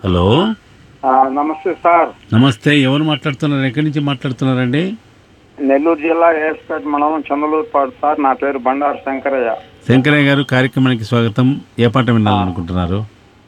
Hello ఆ, నమస్తే sir నమస్తే ఎవరు మాట్లాడుతున్నారు ఎక్కడి నుంచి మాట్లాడుతున్నారండి నెల్లూరు జిల్లా ఏస్పేట మండలం చంద్రలూరుపాడు సార్ నా పేరు బండారు శంకరయ్య శంకరయ్య గారు కార్యక్రమానికి స్వాగతం ఏ పాట వినాలనుకుంటున్నారు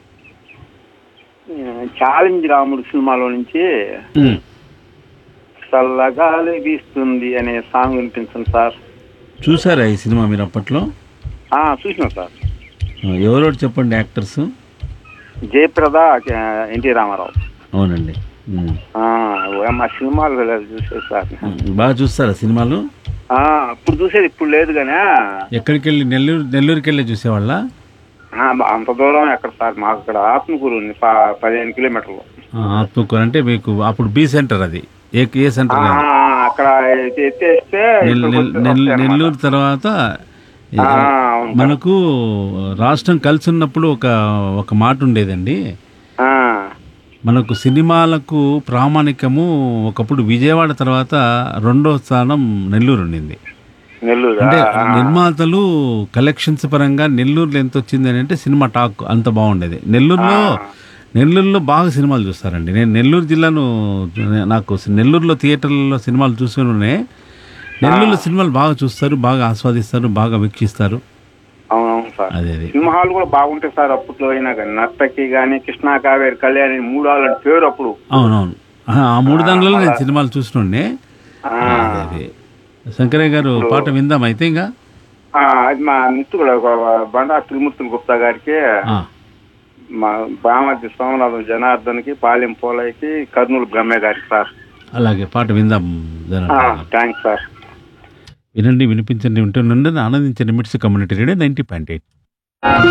ఛాలెంజ్ రాముడు సినిమాలో నుంచి ఉమ్, చల్లగాలి వీస్తుంది అనే సాంగ్ వినిపించండి సార్ చూసారా ఈ సినిమా మీరు అప్పట్లో ఆ, చూసిన సార్ ఆ, ఎవరెవరు చెప్పండి యాక్టర్స్ జయప్రద ఆ, ఎన్టీ రామారావు అవునండి ఉమ్. ఆ, మా సినిమాలు చూసేది సార్ బాగా చూస్తారా సినిమాలు ఆ, అప్పుడు చూసేది ఇప్పుడు లేదు కానీ ఎక్కడికి వెళ్ళి నెల్లూరు నెల్లూరుకి వెళ్ళి చూసేవాళ్ళ ఆ, అంత దూరం ఎక్కడ సార్ మాకు ఇక్కడ ఆత్మకూరు ఉంది ప- పదిహేను కిలోమీటర్లు ఆత్మకూరు అంటే మీకు అప్పుడు బి సెంటర్ అది ఏ ఏ ఆ, సెంటర్ కాదు అక్కడ ఎత్తి- ఎత్తేస్తే నెల్- ఇక్కడికి నెల్- వస్తే నెల్- వస్తాయి అన్నమాట. నెల్లూరు తర్వాత ఈ- ఆ, అవును సార్. మనకు రాష్ట్రం కలిసి ఉన్నప్పుడు ఒక ఒక మాట ఉండేదండి ఆ, మనకు సినిమాలకు ప్రామాణికము ఒకప్పుడు విజయవాడ తర్వాత రెండో స్థానం నెల్లూరు ఉండింది నెల్లూరు అంటే ఆ, నిర్మాతలు కలెక్షన్స్ పరంగా నెల్లూరులో ఎంత వచ్చింది అని అంటే సినిమా టాక్ అంత బాగుండేది నెల్లూరులో నెల్లూరులో బాగా సినిమాలు చూస్తారండి నేను నెల్లూరు జిల్లాను నాకు నెల్లూరులో థియేటర్లలో సినిమాలు చూసుకునే నెల్లూరులో సినిమాలు బాగా చూస్తారు బాగా ఆస్వాదిస్తారు బాగా వీక్షిస్తారు అవునవును సార్ అదే అదే సినిమా హాల్ కూడా బాగుంటాయి సార్ అప్పట్లో అయినా కానీ నర్తకి కానీ కృష్ణా కావేరి కళ్యాణి మూడు హాల్ అంటే పేరు అప్పుడు అవునవును ఆ, ఆ మూడు దానిలో నేను సినిమాలు చూస్తుండే ఆ, అదే అదే శంకరయ్య గారు పాట విందాం అయితే ఇంకా ఆ, అది మా మిత్రుడు ఒక బండా త్రిమూర్తులు గుప్తా గారికి ఆ, మా బామర్ది సోమనాథం జనార్దన్కి పాలెం పోలయ్యకి కర్నూలు బ్రహ్మే గారికి సార్ అలాగే పాట విందాం జనార్దన్ గారు. థ్యాంక్స్ సార్ వినండి వినిపించండి ఉంటుండండి ఆనందించండి MITS community radio ninety point eight